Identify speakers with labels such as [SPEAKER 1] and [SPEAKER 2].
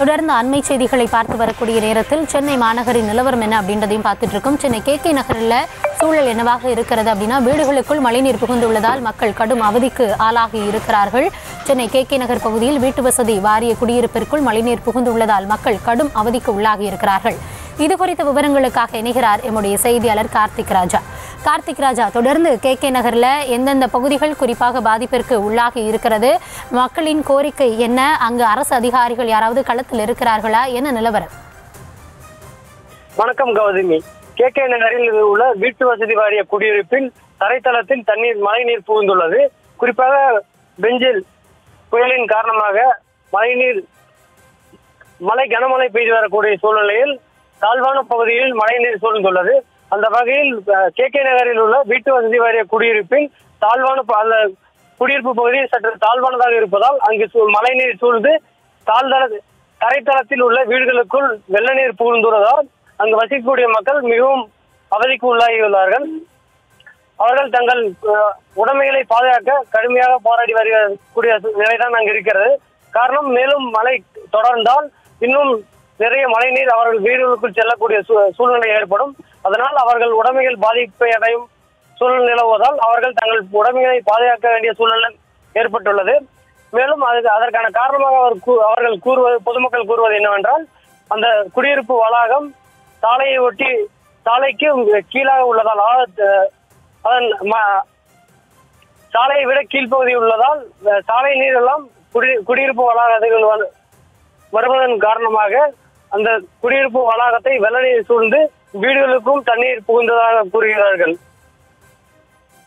[SPEAKER 1] தொடர்ந்து அண்மை செய்திகளை பார்த்து வரக்கூடிய நேரத்தில் சென்னை மாநகரின் நிலவரம் என்ன அப்படின்றதையும் பார்த்துட்டு இருக்கோம் சென்னை கே கே நகரில் சூழல் என்னவாக இருக்கிறது அப்படின்னா வீடுகளுக்குள் மழைநீர் புகுந்துள்ளதால் மக்கள் கடும் அவதிக்கு ஆளாகி இருக்கிறார்கள் சென்னை கே கே நகர் பகுதியில் வீட்டு வசதி வாரிய குடியிருப்பிற்குள் மழைநீர் புகுந்துள்ளதால் மக்கள் கடும் அவதிக்கு உள்ளாகி இருக்கிறார்கள் இது குறித்த விவரங்களுக்காக இணைகிறார் எம்முடைய செய்தியாளர் கார்த்திக் ராஜா கார்த்திக் ராஜா தொடர்ந்து கே கே நகர்ல எந்தெந்த பகுதிகள் குறிப்பாக பாதிப்பிற்கு உள்ளாகி இருக்கிறது மக்களின் கோரிக்கை என்ன அங்கு அரசு அதிகாரிகள் யாராவது களத்தில் இருக்கிறார்களா என்ன நிலவரம்
[SPEAKER 2] வணக்கம் கௌதமி கே கே நகரில் உள்ள வீட்டு வசதி வாரிய குடியிருப்பில் தரைத்தளத்தில் தண்ணீர் மழைநீர் புகுந்துள்ளது குறிப்பாக பெஞ்சில் புயலின் காரணமாக மழைநீர் மழை கனமழை பெய்து வரக்கூடிய சூழ்நிலையில் தாழ்வான பகுதியில் மழைநீர் சூழ்ந்துள்ளது அந்த வகையில் கே கே நகரில் உள்ள வீட்டு வசதி வாரிய குடியிருப்பில் தாழ்வான ப- அந்த குடியிருப்பு பகுதி சற்று தாழ்வானதாக இருப்பதால் அங்கு சூ- மழைநீர் சூழ்ந்து தாழ்தள தரைத்தளத்தில் உள்ள வீடுகளுக்குள் வெள்ள நீர் புகுந்துள்ளதால் அங்கு வசிக்கக்கூடிய மக்கள் மிகவும் அவதிக்கு உள்ளாகியுள்ளார்கள் அவர்கள் தங்கள் அஹ், உடைமைகளை பாதுகாக்க கடுமையாக போராடி வரக்கூடிய நிலைதான் அங்கு இருக்கிறது காரணம் மேலும் மழை தொடர்ந்தால் இன்னும் நிறைய மழைநீர் அவர்கள் வீடுகளுக்குள் செல்லக்கூடிய சூ- சூழ்நிலை ஏற்படும் அதனால் அவர்கள் உடைமைகள் பாதிப்பை அடையும் சூழ்நிலை நிலவுவதால் அவர்கள் தங்கள் உடைமைகளை பாதுகாக்க வேண்டிய சூழ்நிலை ஏற்பட்டுள்ளது மேலும் அதுக்கு அதற்கான காரணமாக அவர் கூ- அவர்கள் கூறுவது பொதுமக்கள் கூறுவது என்னவென்றால் அந்த குடியிருப்பு வளாகம் சாலையை ஒட்டி சாலைக்கு கீழாக உள்ளதால் ஆழ- அதன் ம- சாலையை விட கீழ்ப்பகுதி உள்ளதால் அஹ், சாலை நீர் எல்லாம் குடி குடியிருப்பு வளாகங்கள் வந்து- வருவதன் காரணமாக அந்த குடியிருப்பு வளாகத்தை வெள்ள நீர் சூழ்ந்து வீடுகளுக்கும் தண்ணீர் புகுந்ததாக கூறுகிறார்கள்